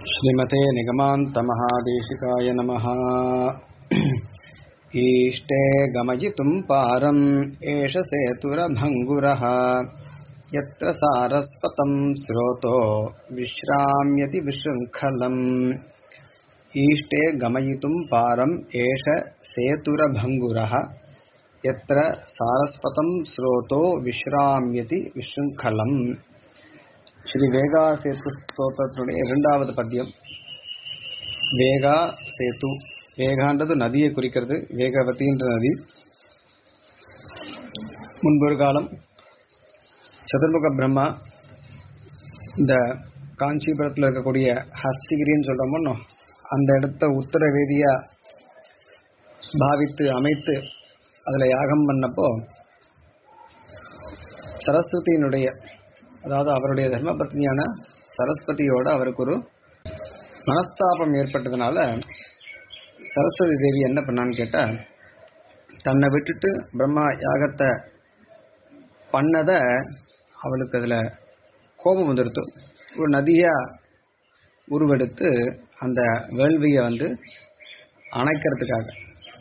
श्रीमते निगमान्तमहादेशिकाय नमः ईष्टे गमयितुम् पारम् एष सेतुरभङ्गुरः यत्र सारस्वतम् स्रोतो विश्राम्यति विशृङ्खलम् ईष्टे गमयितुम् पारम् एष सेतुरभङ्गुरः यत्र சாரஸ்வதம் ஸ்ரோதோ விஸ்ராமியதி விஷ்ருங்கலம் ஸ்ரீ வேகா சேத்து ஸ்தோத்திரத்தினுடைய இரண்டாவது பத்தியம் வேகா சேத்து வேகான்றது நதியை குறிக்கிறது வேகவதின்ற நதி முன்பொரு காலம் சதுர்முக பிரம்மா இந்த காஞ்சிபுரத்தில் இருக்கக்கூடிய ஹஸ்திகிரின்னு சொல்கிறோமோ அந்த இடத்த உத்தர வேதியா பாவித்து அமைத்து அதில் யாகம் பண்ணப்போ சரஸ்வதியினுடைய அதாவது அவருடைய தர்மபத்னியான சரஸ்வதியோட அவருக்கு ஒரு மனஸ்தாபம் ஏற்பட்டதுனால சரஸ்வதி தேவி என்ன பண்ணான்னு கேட்டால் தன்னை விட்டுட்டு பிரம்மா யாகத்தை பண்ணதை அவளுக்கு அதில் கோபம் வந்துடுத்து ஒரு நதியாக உருவெடுத்து அந்த வேள்வியை வந்து அணைக்கிறதுக்காக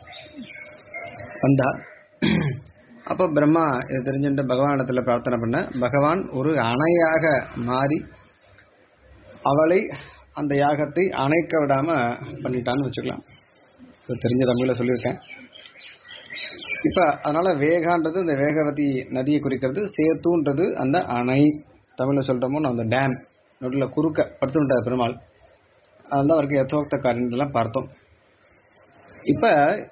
வந்தா அப்போ பிரம்மா இது தெரிஞ்சுட்டு பகவானிடத்தில் பிரார்த்தனை பண்ண பகவான் ஒரு அணையாக மாறி அவளை அந்த யாகத்தை அணைக்க விடாம பண்ணிட்டான்னு வச்சுக்கலாம் இது தெரிஞ்ச தமிழில் சொல்லியிருக்கேன் இப்போ அதனால வேகான்றது இந்த வேகவதி நதியை குறிக்கிறது சேத்துன்றது அந்த அணை தமிழில் சொல்கிறோமோ அந்த டேம் நடுவில் குறுக்க படுத்துட்டார் பெருமாள் அதுதான் அவருக்கு யதோக்த காரியங்கள்லாம் பார்த்தோம் இப்போ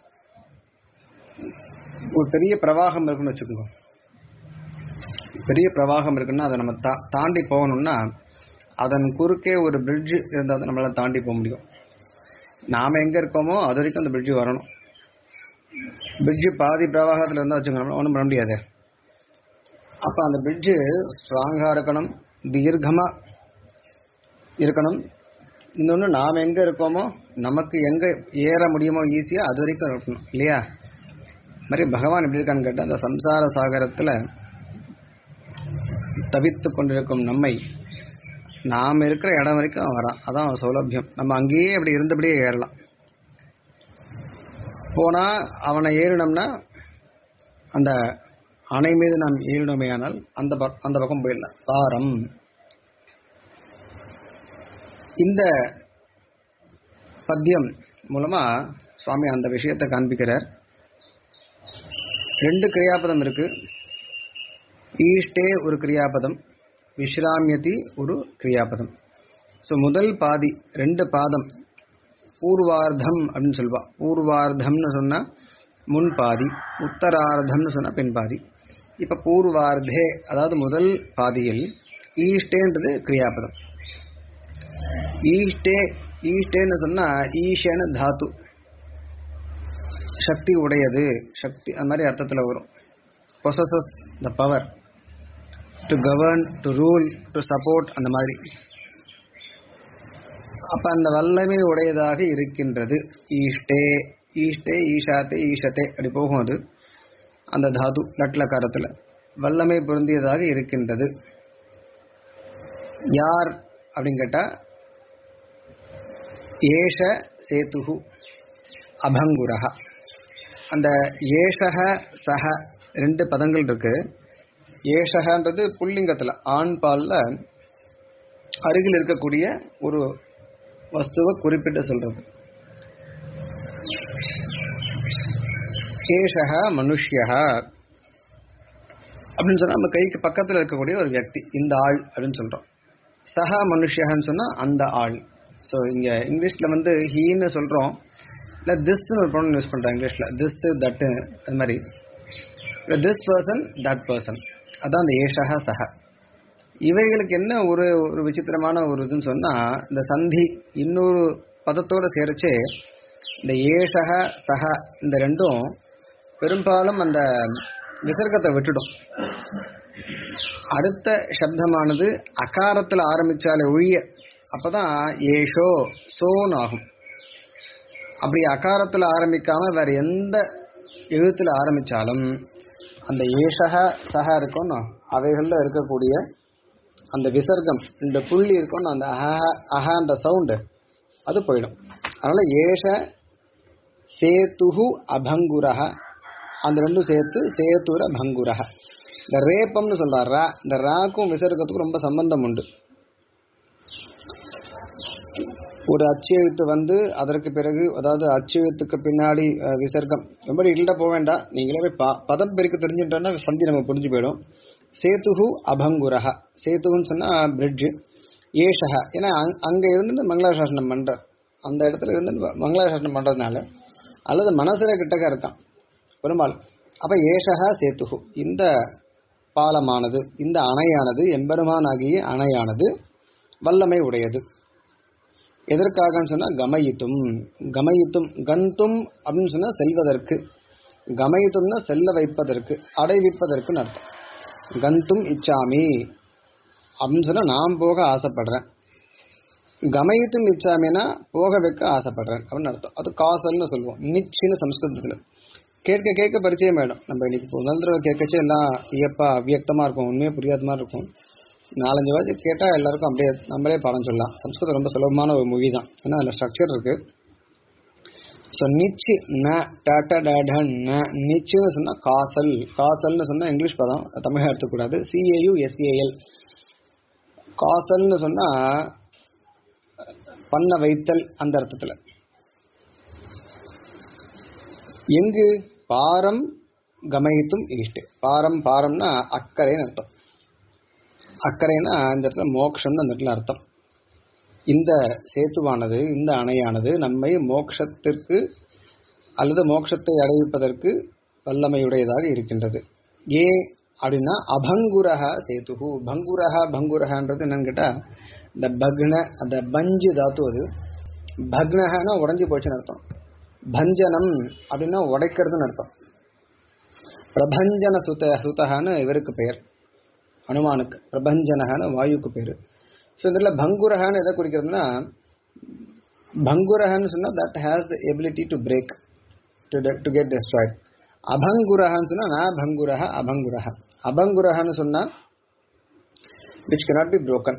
ஒரு பெரிய பிரவாகம் இருக்குன்னு வச்சுக்கோங்க பெரிய பிரவாகம் இருக்குன்னா அதை நம்ம தா தாண்டி போகணும்னா அதன் குறுக்கே ஒரு பிரிட்ஜ் இருந்தால் தான் நம்மளால் தாண்டி போக முடியும் நாம் எங்கே இருக்கோமோ அது வரைக்கும் அந்த பிரிட்ஜு வரணும் பிரிட்ஜு பாதி பிரவாகத்தில் இருந்தால் வச்சுக்கோங்க ஒன்றும் பண்ண முடியாது அப்போ அந்த பிரிட்ஜு ஸ்ட்ராங்காக இருக்கணும் தீர்க்கமாக இருக்கணும் இன்னொன்று நாம் எங்கே இருக்கோமோ நமக்கு எங்கே ஏற முடியுமோ ஈஸியாக அது வரைக்கும் இருக்கணும் இல்லையா மாதிரி பகவான் எப்படி இருக்கான்னு கேட்டால் அந்த சம்சார சாகரத்தில் தவித்து கொண்டிருக்கும் நம்மை நாம் இருக்கிற இடம் வரைக்கும் அவன் வரான் அதான் சௌலபியம் நம்ம அங்கேயே அப்படி இருந்தபடியே ஏறலாம் போனால் அவனை ஏறினோம்னா அந்த அணை மீது நாம் ஏறினோமே ஆனால் அந்த அந்த பக்கம் போயிடலாம் பாரம் இந்த பத்தியம் மூலமாக சுவாமி அந்த விஷயத்தை காண்பிக்கிறார் ரெண்டு கிரியாபதம் இருக்கு ஈஷ்டே ஒரு கிரியாபதம் விஸ்ராமியதி ஒரு கிரியாபதம் ஸோ முதல் பாதி ரெண்டு பாதம் பூர்வார்த்தம் அப்படின்னு சொல்வா பூர்வார்த்தம்னு சொன்னால் முன் பாதி உத்தரார்த்தம்னு சொன்னால் பின் பாதி இப்போ பூர்வார்த்தே அதாவது முதல் பாதியில் ஈஷ்டேன்றது கிரியாபதம் ஈஷ்டே ஈஷ்டேன்னு சொன்னால் ஈஷேன்னு தாத்து சக்தி உடையது சக்தி அந்த மாதிரி அர்த்தத்தில் வரும் possesses the power to govern to rule to support அந்த மாதிரி அப்போ அந்த வல்லமை உடையதாக இருக்கின்றது ஈஷ்டே ஈஷ்டே ஈஷாத்தே ஈஷத்தே அப்படி போகும் அது அந்த தாது லட்லக்காரத்தில் வல்லமை பொருந்தியதாக இருக்கின்றது யார் அப்படின்னு கேட்டால் ஏஷ சேத்துகு அபங்குரஹா அந்த ஏஷக சக ரெண்டு பதங்கள் இருக்கு ஏஷகன்றது புல்லிங்கத்தில் ஆண் பாலில் அருகில் இருக்கக்கூடிய ஒரு வஸ்துவை குறிப்பிட்டு சொல்றது ஏஷக மனுஷியக அப்படின்னு சொன்னால் நம்ம கைக்கு பக்கத்தில் இருக்கக்கூடிய ஒரு வியக்தி இந்த ஆள் அப்படின்னு சொல்கிறோம் சக மனுஷியகன்னு சொன்னால் அந்த ஆள் ஸோ இங்கே இங்கிலீஷில் வந்து ஹீன்னு சொல்கிறோம் இல்லை திஸ்ன்னு ஒரு ப்ரொனன் யூஸ் பண்ணுறேன் இங்கிலீஷில் திஸ் தட்டு அது மாதிரி இல்லை திஸ் பர்சன் தட் பர்சன் அதான் அந்த ஏஷக சக இவைகளுக்கு என்ன ஒரு ஒரு விசித்திரமான ஒரு இதுன்னு சொன்னால் இந்த சந்தி இன்னொரு பதத்தோடு சேர்ச்சே இந்த ஏஷக சக இந்த ரெண்டும் பெரும்பாலும் அந்த விசர்க்கத்தை விட்டுடும் அடுத்த சப்தமானது அகாரத்தில் ஆரம்பித்தாலே ஒழிய அப்பதான் ஏஷோ சோன்னு ஆகும் அப்படி அகாரத்தில் ஆரம்பிக்காம வேற எந்த எழுத்துல ஆரம்பிச்சாலும் அந்த ஏஷக சக இருக்கும்னு அவைகளில் இருக்கக்கூடிய அந்த விசர்க்கம் இந்த புள்ளி இருக்கும் அந்த அஹ அஹன்ற சவுண்டு அது போயிடும் அதனால ஏஷ சேத்துஹு அபங்குரஹ அந்த ரெண்டும் சேர்த்து சேத்துர பங்குரஹ இந்த ரேப்பம்னு சொல்றார் ரா இந்த ராக்கும் விசர்க்கத்துக்கும் ரொம்ப சம்பந்தம் உண்டு ஒரு அச்சு எழுத்து வந்து அதற்கு பிறகு அதாவது அச்சு எழுத்துக்கு பின்னாடி அஹ், விசர்க்கம் ரொம்ப டீட்டெயில்டா போக வேண்டாம் நீங்களே போய் பா- பதம் பெருக்க தெரிஞ்சுட்டோம்னா சந்தி நம்ம புரிஞ்சு போயிடும் சேத்துஹு அபங்குரஹ சேத்துன்னு சொன்னா பிரிட்ஜ் ஏஷக ஏன்னா அங்க- அங்க இருந்து மங்களாசாசனம் பண்றார் அந்த இடத்துல இருந்து மங்களாசாசனம் பண்றதுனால அல்லது மனசுல கிட்டக்க இருக்கான் பெருமாள் அப்ப ஏஷக சேத்துஹு இந்த பாலமானது இந்த அணையானது எம்பெருமானாகிய அணையானது வல்லமை உடையது எதற்காகன்னு சொன்னா கமயித்தும் கமயித்தும் கந்தும் அப்படின்னு சொன்னா செல்வதற்கு கமயித்தும்னா செல்ல வைப்பதற்கு அடைவிப்பதற்குன்னு அர்த்தம் கந்தும் இச்சாமி அப்படின்னு சொன்னா நான் போக ஆசைப்படுறேன் கமயித்தும் இச்சாமினா போக வைக்க ஆசைப்படுறேன் அப்படின்னு அர்த்தம் அது காசல்னு சொல்லுவோம் நிச்சின்னு சம்ஸ்கிருதத்துல கேட்க கேட்க பரிச்சயம் ஆயிடும் நம்ம இன்னைக்கு இப்போ முதல் தடவை கேட்கச்சே எல்லாம் வியப்பா அவ்வியக்தமா இருக்கும் உண்மையே புரியாத மாதிரி இருக்கும் நாலஞ்சு வாட்டி கேட்டா எல்லாருக்கும் அப்படியே நம்மளே பாடம் சொல்லலாம் சம்ஸ்கிருதம் ரொம்ப சுலபமான ஒரு மொழி தான் ஏன்னா அதில் ஸ்ட்ரக்சர் இருக்கு ஸோ நிச்சு ந டட டட ந நிச்சுன்னு சொன்னா காசல் காசல்னு சொன்னா இங்கிலீஷ் பதம் தமிழ் எடுத்துக்கூடாது சிஏயு எஸ்ஏஎல் காசல்னு சொன்னா பண்ண வைத்தல் அந்த அர்த்தத்துல எங்கு பாரம் கமயித்தும் ஈஷ்டு பாரம் பாரம்னா அக்கறைன்னு அர்த்தம் அக்கறைனா இந்த இடத்துல மோக்ஷம்னு அந்த இடத்துல அர்த்தம் இந்த சேத்துவானது இந்த அணையானது நம்மை மோக்ஷத்திற்கு அல்லது மோட்சத்தை அடைவிப்பதற்கு வல்லமையுடையதாக இருக்கின்றது ஏன் அப்படின்னா அபங்குரஹ சேதுகு பங்குரஹ பங்குரஹன்றது என்னன்னு கேட்டா இந்த பக்ன அந்த பஞ்சு தாத்து அது பக்னஹனா உடைஞ்சு போச்சுன்னு அர்த்தம் பஞ்சனம் அப்படின்னா உடைக்கிறதுன்னு அர்த்தம் பிரபஞ்சன சுத சுதகான்னு இவருக்கு பெயர் அனுமானுக்கு பிரபஞ்சனகான வாயுக்கு பேரு ஸோ இதில் பங்குரஹான்னு எதை குறிக்கிறதுனா பங்குரஹன்னு சொன்னா that has the ability to break to to get destroyed அபங்குரஹன்னு சொன்னா நான் பங்குரஹ அபங்குரஹ அபங்குரஹன்னு சொன்னா which cannot be broken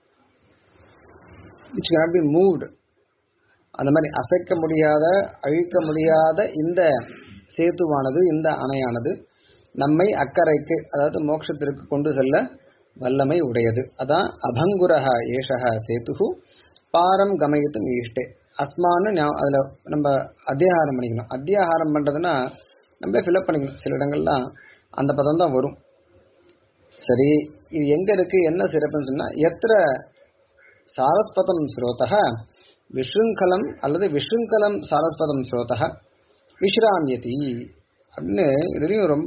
which cannot be moved அந்த மாதிரி அசைக்க முடியாத அழிக்க முடியாத இந்த சேத்துவானது இந்த அணையானது நம்மை அக்கறைக்கு அதாவது மோட்சத்திற்கு கொண்டு செல்ல வல்லமை உடையது அதான் அபங்குரஹ ஏஷக சேத்துகு பாரம் கமயித்தும் ஈஷ்டே அஸ்மான்னு ஞா- அதுல நம்ம அத்தியாகாரம் பண்ணிக்கணும் அத்தியாகாரம் பண்றதுன்னா நம்ம ஃபில்அப் பண்ணிக்கணும் சில இடங்கள்லாம் அந்த பதம் தான் வரும் சரி இது எங்க இருக்கு என்ன சிறப்புன்னு சொன்னா எத்திர சாரஸ்பதம் ஸ்ரோதக விஷ்ருங்கலம் அல்லது விஷ்ருங்கலம் சாரஸ்பதம் ஸ்ரோதக விஸ்ராமியதி அப்படின்னு இதுலயும் ரொம்ப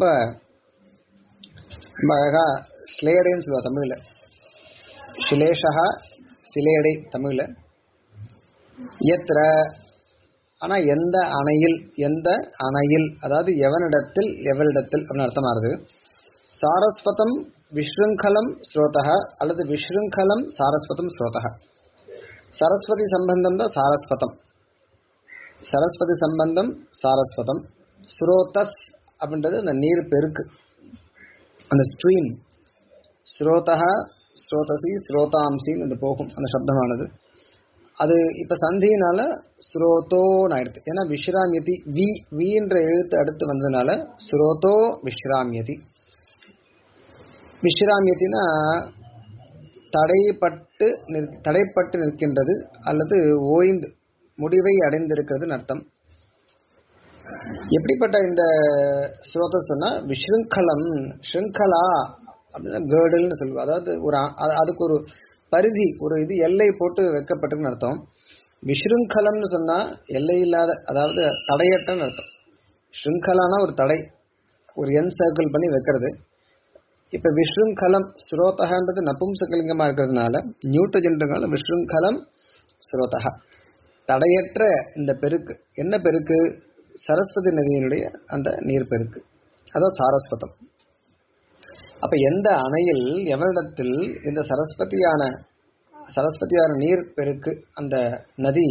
ரொம்ப அழகா ஸ்லேடைன்னு சொல்லுவா தமிழ்ல சிலேஷா சிலேடை தமிழ்ல எத்திர ஆனா எந்த அணையில் எந்த அணையில் அதாவது எவனிடத்தில் எவரிடத்தில் அப்படின்னு அர்த்தமாகுது சாரஸ்வதம் விஷ்ருங்கலம் ஸ்ரோதக அல்லது விஷ்ருங்கலம் சாரஸ்வதம் ஸ்ரோதக சரஸ்வதி சம்பந்தம் தான் சாரஸ்வதம் சரஸ்வதி சம்பந்தம் சாரஸ்வதம் ஸ்ரோதஸ் அப்படின்றது அந்த நீர் பெருக்கு அந்த ஸ்ட்ரீம் ஸ்ரோதா ஸ்ரோதசி ஸ்ரோதாம்சின்னு அந்த போகும் அந்த சப்தமானது அது இப்ப சந்தியினால ஸ்ரோதோன்னு ஆயிடுது ஏன்னா விஸ்ராமியதி வி வின்ற எழுத்து அடுத்து வந்ததுனால ஸ்ரோதோ விஸ்ராமியதி விஸ்ராமியத்தினா தடைப்பட்டு நிற்க- தடைப்பட்டு நிற்கின்றது அல்லது ஓய்ந்து முடிவை அடைந்திருக்கிறதுன்னு அர்த்தம் எப்படிப்பட்ட இந்த ஸ்ரோத சொன்னா விஷ்ருங்கலம் ஸ்ருங்கலா அப்படின்னா கேர்டல்னு சொல்லுவோம் அதாவது ஒரு அ- அது- அதுக்கு ஒரு பரிதி ஒரு இது எல்லை போட்டு வைக்கப்பட்டிருக்குன்னு அர்த்தம் விஷ்ருங்கலம்னு சொன்னா எல்லை இல்லாத அதாவது தடையற்றன்னு அர்த்தம் ஸ்ருங்கலானா ஒரு தடை ஒரு என் சர்க்கிள் பண்ணி வைக்கிறது இப்ப விஷ்ருங்கலம் ஸ்ரோதகன்றது நபும்சகலிங்கமா இருக்கிறதுனால நியூட்டஜென்ட்னால விஷ்ருங்கலம் ஸ்ரோதக தடையற்ற இந்த பெருக்கு என்ன பெருக்கு சரஸ்வதி நதியினுடைய அந்த நீர் பெருக்கு அதான் சாரஸ்வதம் அப்ப எந்த அணையில் எவரிடத்தில் இந்த சரஸ்வதியான சரஸ்வதியான நீர் பெருக்கு அந்த நதி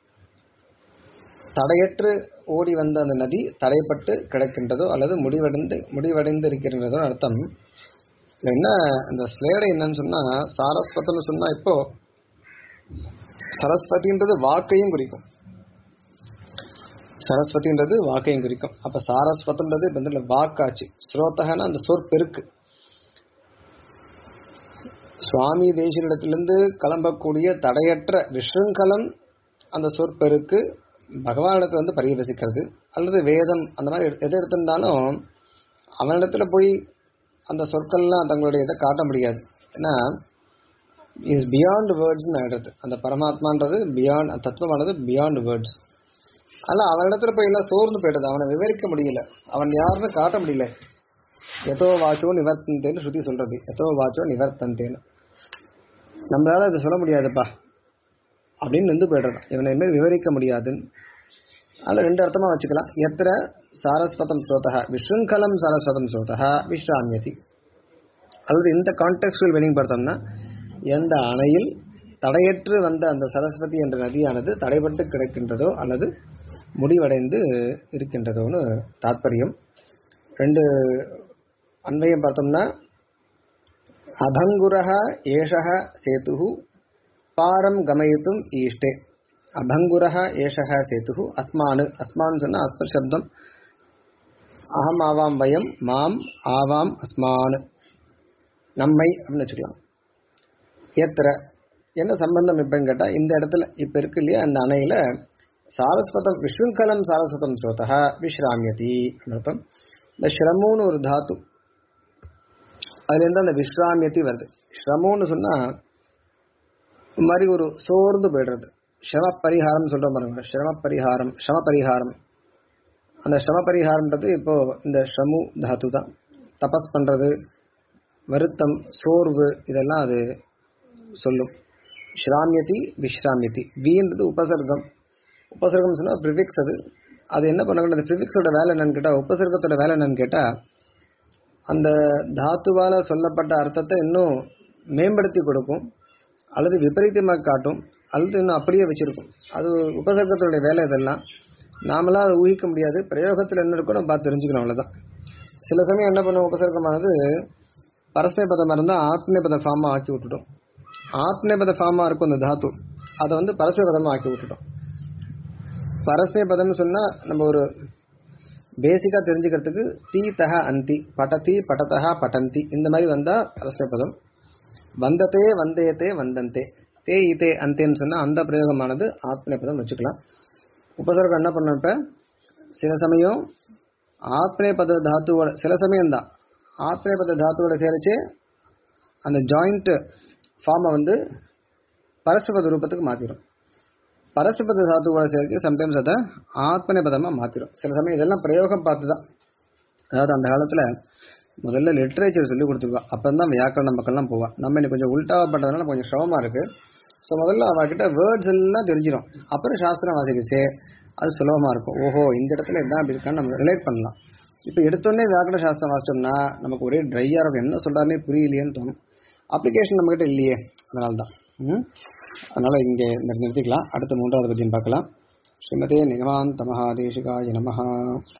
தடையற்று ஓடி வந்த அந்த நதி தடைப்பட்டு கிடக்கின்றதோ அல்லது முடிவடைந்து முடிவடைந்து இருக்கின்றதோ அர்த்தம் இதுல என்ன இந்த ஸ்லேடை என்னன்னு சொன்னா சாரஸ்வதம்னு சொன்னா இப்போ சரஸ்வதின்றது வாக்கையும் குறிக்கும் சரஸ்வதின்றது வாக்கையும் குறிக்கும் அப்ப சாரஸ்வதம்ன்றது இப்ப வந்து வாக்காச்சு ஸ்ரோத்தகனா அந்த சொற்பெருக்கு சுவாமி தேசியிடத்திலிருந்து கிளம்பக்கூடிய தடையற்ற விஷ்ருங்கலம் அந்த சொற்பெருக்கு பகவானிடத்துல வந்து பரியவசிக்கிறது அல்லது வேதம் அந்த மாதிரி எது- எது எடுத்திருந்தாலும் அவனிடத்துல போய் அந்த சொற்கள்லாம் தங்களுடைய இதை காட்ட முடியாது ஏன்னா இஸ் பியாண்ட் வேர்ட்ஸ்னு ஆயிடுறது அந்த பரமாத்மான்றது பியாண்ட் தத்துவமானது பியாண்ட் வேர்ட்ஸ் ஆனால் அவனிடத்துல போய் எல்லாம் சோர்ந்து போயிடுது அவனை விவரிக்க முடியல அவன் யாருன்னு காட்ட முடியல எதோ வாச்சோ நிவர்த்தந்தேன்னு ஸ்ருதி சொல்றது எதோ வாச்சோ நிவர்த்தந்தேன்னு நம்மளால அதை சொல்ல முடியாதுப்பா அப்படின்னு நின்று போயிடுறது இவனை இனிமேல் விவரிக்க முடியாதுன்னு அதில் ரெண்டு அர்த்தமா வச்சுக்கலாம் எத்திர சாரஸ்வதம் ஸ்ரோதா விஷ்ருங்கலம் சாரஸ்வதம் ஸ்ரோதா விஸ்ராமியதி அல்லது இந்த கான்டெக்ஸ்டுவல் வெனிங் பார்த்தோம்னா எந்த அணையில் தடையற்று வந்த அந்த சரஸ்வதி என்ற நதியானது தடைபட்டு கிடக்கின்றதோ அல்லது முடிவடைந்து இருக்கின்றதோன்னு தாத்பரியம் ரெண்டு அன்வயம் பார்த்தோம்னா அபங்குரः ஏஷः சேதுः பாரம் கமயித்தும் ஈஷ்டே அபங்குரः ஏஷः சேதுः அஸ்மானு அஸ்மான் சொன்னா அஸ்ம சப்தம் அகம் ஆவாம் வயம் மாம் ஆவாம் அஸ்மான் நம்மை அப்படின்னு வச்சுக்கலாம் ஏத்திர என்ன சம்பந்தம் இப்பன்னு கேட்டா இந்த இடத்துல இப்ப இருக்கு இல்லையா அந்த அணையில சாரஸ்வதம் விஷ்ணுங்கலம் சாரஸ்வதம் ஸ்ரோதா விஸ்ராமியதி அப்படின்னு அர்த்தம் இந்த ஸ்ரமுன்னு ஒரு தாத்து அதுல இருந்து அந்த விஸ்ராமியத்தி வருது ஸ்ரமம்னு சொன்னா இந்த மாதிரி ஒரு சோர்ந்து போயிடுறது ஸ்ரம பரிகாரம் சொல்ற பாருங்க ஸ்ரம பரிகாரம் ஸ்ரம பரிகாரம் அந்த ஸ்ரம பரிகாரம்ன்றது இப்போ இந்த ஸ்ரமு தாத்து தான் தபஸ் பண்றது வருத்தம் சோர்வு இதெல்லாம் அது சொல்லும் ஸ்ராமியதி விஸ்ராமியதி வீன்றது உபசர்க்கம் உபசர்க்கம் சொன்னா ப்ரிஃபிக்ஸ் அது அது என்ன பண்ணணும் அந்த ப்ரிஃபிக்ஸோட வேலை என்னன்னு கேட்டா உபசர்க்கத்தோட வேலை என்னன்னு கேட்டா அந்த தாத்துவால சொல்லப்பட்ட அர்த்தத்தை இன்னும் மேம்படுத்தி கொடுக்கும் அல்லது விபரீதமாக காட்டும் அல்லது இன்னும் அப்படியே வச்சிருக்கும் அது உபசர்க்கத்தோட வேலை இதெல்லாம் நாமளாம் அதை ஊகிக்க முடியாது பிரயோகத்தில் என்ன இருக்கோ நம்ம பார்த்து தெரிஞ்சுக்கணும் அவ்வளவுதான் சில சமயம் என்ன பண்ணும் உபசர்க்கமானது பரஸ்மைபதமாக இருந்தால் ஆத்மீபத ஃபார்மாக ஆக்கி விட்டுட்டோம் ஆத்மீபத ஃபார்மாக இருக்கும் அந்த தாத்து அதை வந்து பரஸ்மைபதமாக ஆக்கி விட்டுட்டோம் பரஸ்மைபதம்னு சொன்னால் நம்ம ஒரு பேசிக்காக தெரிஞ்சுக்கிறதுக்கு தீ தக அந்தி படதி படதா பட்டந்தி இந்த மாதிரி வந்தால் பரஸ்மைபதம் வந்ததே வந்தேத்தே வந்தந்தே தே இதே அந்தேன்னு சொன்னால் அந்த பிரயோகமானது ஆத்மநேபதம் வச்சுக்கலாம் உபசர்கம் என்ன பண்ணோம் இப்போ சில சமயம் ஆத்மநேபத தாத்துவோட சில சமயம் தான் ஆத்மநேபத தாத்துவோட சேர்த்து அந்த ஜாயிண்ட் ஃபார்மை வந்து பரஸ்பத ரூபத்துக்கு மாற்றிடும் பரஸ்பத தாத்துவோட சேர்த்து சம்டைம்ஸ் அதை ஆத்மநேபதமாக மாற்றிடும் சில சமயம் இதெல்லாம் பிரயோகம் பார்த்து தான் அதாவது அந்த காலத்தில் முதல்ல லிட்ரேச்சர் சொல்லி கொடுத்துருவா அப்புறம் தான் வியாக்கரண மக்கள்லாம் போவா நம்ம இன்னைக்கு கொஞ்சம் உல்டாவா பண்ணுறதுனால கொஞ்சம் சிரமமாக இருக்குது ஸோ முதல்ல அவகிட்ட வேர்ட்ஸ் எல்லாம் தெரிஞ்சிடும் அப்புறம் சாஸ்திரம் வாசிக்கிச்சு அது சுலபமாக இருக்கும் ஓஹோ இந்த இடத்துல இதான் அப்படி இருக்கான்னு நம்ம ரிலேட் பண்ணலாம் இப்போ எடுத்தோடனே வியாக்கரண சாஸ்திரம் வாசிச்சோம்னா நமக்கு ஒரே ட்ரையாக இருக்கும் என்ன சொல்கிறாருனே புரியலையேன்னு தோணும் அப்ளிகேஷன் நம்மகிட்ட இல்லையே அதனால தான் ம் அதனால் இங்கே நிறுத்திக்கலாம் அடுத்த மூன்றாவது பற்றியும் பார்க்கலாம் ஸ்ரீமதே நிகமாந்த மகாதேசிகாய நமஹா